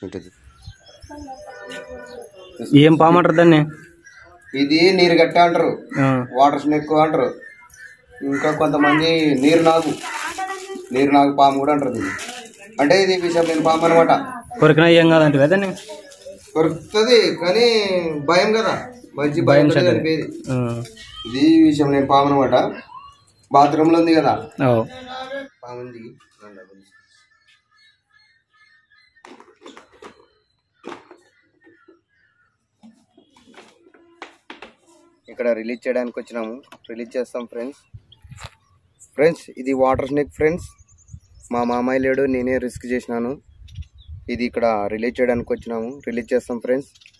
ఉంటుంది ఏం పాము అంటారు దాన్ని ఇది నీరు గట్ట అంటారు ఆ, వాటర్ స్నేక్ అంటారు ఇంకా కొంతమంది నీరు నాగు నీరు నాగు పాము కూడా అంటారు దీన్ని అంటే ఇది విషయం లేని పాము అనమాట కొరికినా ఏం కాదంటే దాన్ని దొరుకుతుంది కానీ భయం కదా మంచి భయం భయం చనిపోయేది ఆ, ఇది విషయం లేని పాము అనమాట బాత్రూంలో ఉంది కదా ఓ. పాము ఉంది ఇక్కడ రిలీజ్ చేయడానికి వచ్చినాము రిలీజ్ చేస్తాం ఫ్రెండ్స్ ఫ్రెండ్స్ ఇది వాటర్ స్నేక్ ఫ్రెండ్స్ మా మామయ్య లేడు నేనే రిస్క్ చేసినాను ఇది ఇక్కడ రిలీజ్ చేయడానికి వచ్చినాము రిలీజ్ చేస్తాం ఫ్రెండ్స్